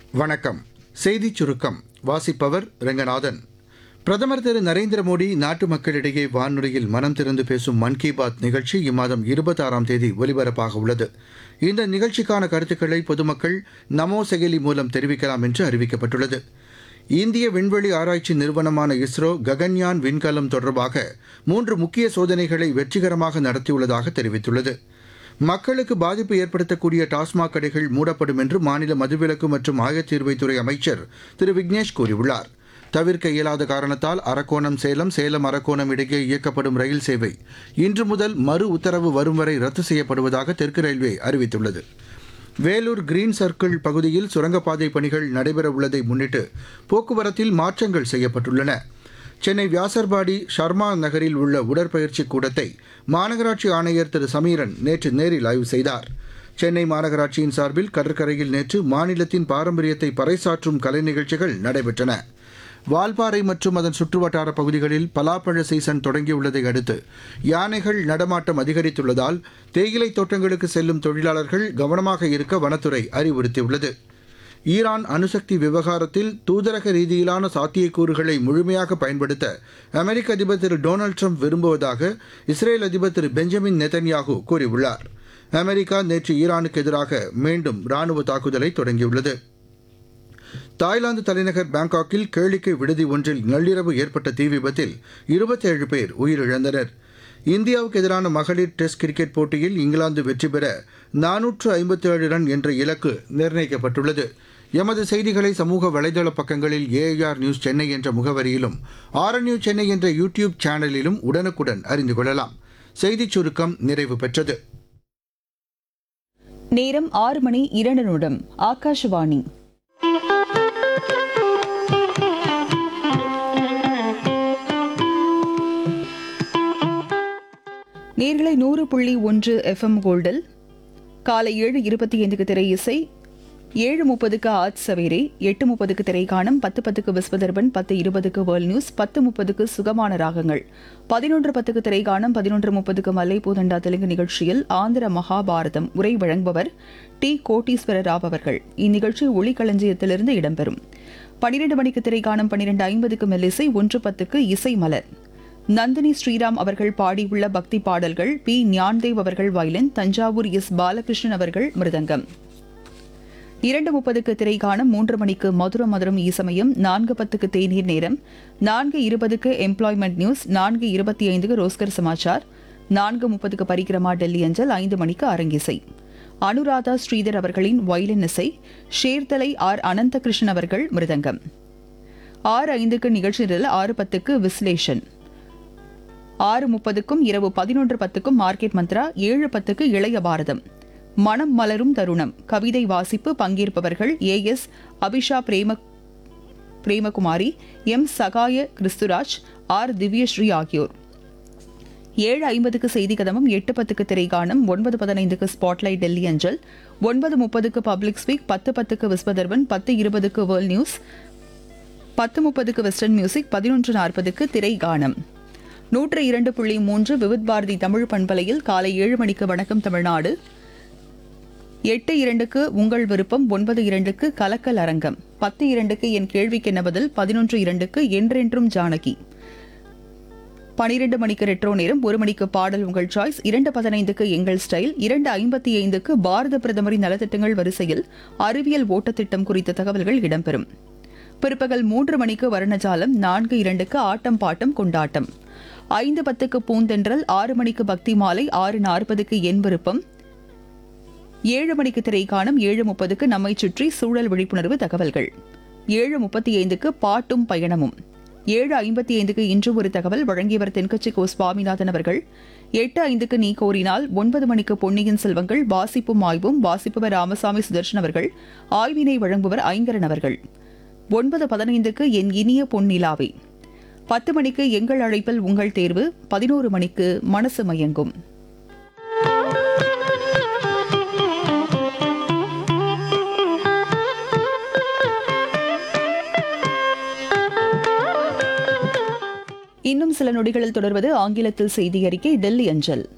வணக்கம் செய்திச் சுருக்கம் வாசிப்பவர் ரெங்கநாதன் பிரதமர் திரு நரேந்திர மோடி நாட்டு மக்களிடையே வானொலியில் மனம் திறந்து பேசும் மன் கி பாத் நிகழ்ச்சி இம்மாதம் இருபத்தாறாம் தேதி ஒலிபரப்பாக உள்ளது இந்த நிகழ்ச்சிக்கான கருத்துக்களை பொதுமக்கள் நமோ செயலி மூலம் தெரிவிக்கலாம் என்று அறிவிக்கப்பட்டுள்ளது இந்திய விண்வெளி ஆராய்ச்சி நிறுவனமான இஸ்ரோ ககன்யான் விண்கலம் தொடர்பாக மூன்று முக்கிய சோதனைகளை வெற்றிகரமாக நடத்தியுள்ளதாக தெரிவித்துள்ளது மக்களுக்கு பாதிப்பு ஏற்படுத்தக்கூடிய டாஸ்மாக் கடைகள் மூடப்படும் என்று மாநில மதுவிலக்கு மற்றும் ஆயத்தீர்வைத்துறை அமைச்சர் திரு விக்னேஷ் கூறியுள்ளார் தவிர்க்க இயலாத காரணத்தால் அரக்கோணம் சேலம் சேலம் அரக்கோணம் இடையே இயக்கப்படும் ரயில் சேவை இன்று முதல் மறு உத்தரவு வரும் வரை ரத்து செய்யப்படுவதாக தெற்கு ரயில்வே அறிவித்துள்ளது வேலூர் கிரீன் சர்க்கிள் பகுதியில் சுரங்கப்பாதை பணிகள் நடைபெற உள்ளதை முன்னிட்டு போக்குவரத்தில் மாற்றங்கள் செய்யப்பட்டுள்ளன சென்னை வியாசர்பாடி ஷர்மா நகரில் உள்ள உடற்பயிற்சி கூடத்தை மாநகராட்சி ஆணையர் திரு சமீரன் நேற்று நேரில் ஆய்வு செய்தார் சென்னை மாநகராட்சியின் சார்பில் கடற்கரையில் நேற்று மாநிலத்தின் பாரம்பரியத்தை பறைசாற்றும் கலை நிகழ்ச்சிகள் நடைபெற்றன வால்பாறை மற்றும் அதன் சுற்றுவட்டார பகுதிகளில் பலாப்பழ சீசன் தொடங்கியுள்ளதை அடுத்து யானைகள் நடமாட்டம் அதிகரித்துள்ளதால் தேயிலை தோட்டங்களுக்கு செல்லும் தொழிலாளர்கள் கவனமாக இருக்க வனத்துறை அறிவுறுத்தியுள்ளது ஈரான் அணுசக்தி விவகாரத்தில் தூதரக ரீதியிலான சாத்தியக்கூறுகளை முழுமையாக பயன்படுத்த அமெரிக்க அதிபர் திரு டொனால்டு ட்ரம்ப் விரும்புவதாக இஸ்ரேல் அதிபர் திரு பெஞ்சமின் நெதன்யாகு கூறியுள்ளார் அமெரிக்கா நேற்று ஈரானுக்கு எதிராக மீண்டும் ராணுவ தாக்குதலை தொடங்கியுள்ளது தாய்லாந்து தலைநகர் பாங்காக்கில் கேளிக்கை விடுதி ஒன்றில் நள்ளிரவு ஏற்பட்ட தீ விபத்தில் இருபத்தேழு பேர் உயிரிழந்தனர் இந்தியாவுக்கு எதிரான மகளிர் டெஸ்ட் கிரிக்கெட் போட்டியில் இங்கிலாந்து வெற்றி பெற நானூற்று ஐம்பத்தேழு ரன் என்ற இலக்கு நிர்ணயிக்கப்பட்டுள்ளது எமது செய்திகளை சமூக வலைதள பக்கங்களில் ஏஆர் நியூஸ் சென்னை என்ற முகவரியிலும் ஆர் நியூஸ் சென்னை என்ற யூடியூப் சேனலிலும் உடனுக்குடன் அறிந்து கொள்ளலாம் செய்திச் சுருக்கம் நிறைவு பெற்றது நேரம் ஆறு மணி இரண்டு நிமிடம் ஆகாஷவாணி நேர்களை நூறு புள்ளி ஒன்று எஃப்எம் கோல்டில் காலை ஏழு இருபத்தி ஐந்துக்கு திரை இசை ஏழு முப்பதுக்கு ஆஜ் சவேரே எட்டு முப்பதுக்கு திரைக்காணம் பத்து பத்துக்கு விஸ்வதர்பன் பத்து இருபதுக்கு வேர்ல்ட் நியூஸ் பத்து முப்பதுக்கு சுகமான ராகங்கள் பதினொன்று பத்துக்கு திரைக்காணம் பதினொன்று முப்பதுக்கு மல்லைப்பூதண்டா தெலுங்கு நிகழ்ச்சியில் ஆந்திர மகாபாரதம் உரை வழங்குபவர் டி கோட்டீஸ்வர ராவ் அவர்கள் இந்நிகழ்ச்சி ஒளிக்களஞ்சியத்திலிருந்து இடம்பெறும் பனிரெண்டு மணிக்கு திரைக்காணம் பனிரெண்டு ஐம்பதுக்கு மெல்லிசை ஒன்று பத்துக்கு இசை மலர் நந்தினி ஸ்ரீராம் அவர்கள் பாடியுள்ள பக்தி பாடல்கள் பி ஞான்தேவ் அவர்கள் வயலின் தஞ்சாவூர் எஸ் பாலகிருஷ்ணன் அவர்கள் மிருதங்கம் இரண்டு முப்பதுக்கு திரைக்காணம் மூன்று மணிக்கு மதுர மதுரம் ஈசமயம் நான்கு பத்துக்கு தேநீர் நேரம் நான்கு இருபதுக்கு எம்ப்ளாய்மெண்ட் நியூஸ் நான்கு இருபத்தி ஐந்துக்கு ரோஸ்கர் சமாச்சார் நான்கு முப்பதுக்கு பரிக்கிரமா டெல்லி அஞ்சல் ஐந்து மணிக்கு அரங்கிசை அனுராதா ஸ்ரீதர் அவர்களின் வயலின் இசை ஷேர்தலை ஆர் அனந்தகிருஷ்ணன் அவர்கள் மிருதங்கம் ஆறு ஐந்துக்கு நிகழ்ச்சியில் ஆறு பத்துக்கு விஸ்லேஷன் ஆறு முப்பதுக்கும் இரவு பதினொன்று பத்துக்கும் மார்க்கெட் மந்த்ரா ஏழு பத்துக்கு இளைய பாரதம் மனம் மலரும் தருணம் கவிதை வாசிப்பு பங்கேற்பவர்கள் A S Abisha Prema Premakumari M Sahaya Christuraj R Divyasri ஆகியோர் ஏழு ஐம்பதுக்கு செய்தி கதமம் எட்டு பத்துக்கு திரைகாணம் ஒன்பது பதினைந்துக்கு ஸ்பாட்லைட் டெல்லி அஞ்சல் ஒன்பது முப்பதுக்கு பப்ளிக் ஸ்பீக் பத்து பத்துக்கு விஸ்வதர்பன் பத்து இருபதுக்கு வேர்ல்ட் நியூஸ் பத்து முப்பதுக்கு வெஸ்டர்ன் மியூசிக் பதினொன்று நாற்பதுக்கு திரை கானம் நூற்று இரண்டு புள்ளி மூன்று விவித் பாரதி தமிழ் பண்பலையில் காலை ஏழு மணிக்கு வணக்கம் தமிழ்நாடு எட்டு இரண்டுக்கு உங்கள் விருப்பம் ஒன்பது இரண்டுக்கு கலக்கல் அரங்கம் பத்து இரண்டுக்கு என் கேள்விக்கென்ன பதில் பதினொன்று இரண்டுக்கு என்றென்றும் ஜானகி பனிரெண்டு மணிக்கு ரெட்ரோ நேரம் ஒரு மணிக்கு பாடல் உங்கள் சாய்ஸ் இரண்டு பதினைந்துக்கு எங்கள் ஸ்டைல் இரண்டு ஐம்பத்தி ஐந்துக்கு பாரத பிரதமரின் நலத்திட்டங்கள் வரிசையில் அறிவியல் ஓட்டத்திட்டம் குறித்த தகவல்கள் இடம்பெறும் பிற்பகல் மூன்று மணிக்கு வர்ணஜாலம் நான்கு இரண்டுக்கு ஆட்டம் பாட்டம் கொண்டாட்டம் ஐந்து பத்துக்கு பூந்தென்றல் ஆறு மணிக்கு பக்தி மாலை ஆறு நாற்பதுக்கு என் விருப்பம் ஏழு மணிக்கு திரைக்காணும் ஏழு முப்பதுக்கு நம்மை சுற்றி சூழல் விழிப்புணர்வு தகவல்கள் ஏழு முப்பத்தி ஐந்துக்கு பாட்டும் பயணமும் ஏழு ஐம்பத்தி ஐந்துக்கு இன்று ஒரு தகவல் வழங்கியவர் தென்கட்சி கோ சுவாமிநாதன் அவர்கள் எட்டு ஐந்துக்கு நீ கோரினால் ஒன்பது மணிக்கு பொன்னியின் செல்வங்கள் வாசிப்பும் ஆய்வும் வாசிப்பவர் ராமசாமி சுதர்ஷன் அவர்கள் ஆய்வினை வழங்குபவர் ஐங்கரன் அவர்கள் ஒன்பது பதினைந்துக்கு என் இனிய பொன்னிலாவே பத்து மணிக்கு எங்கள் அழைப்பில் உங்கள் தேர்வு பதினோரு மணிக்கு மனசு மயங்கும் இன்னும் சில நொடிகளில் தொடர்வது ஆங்கிலத்தில் செய்தி அறிக்கை டெல்லி அஞ்சல்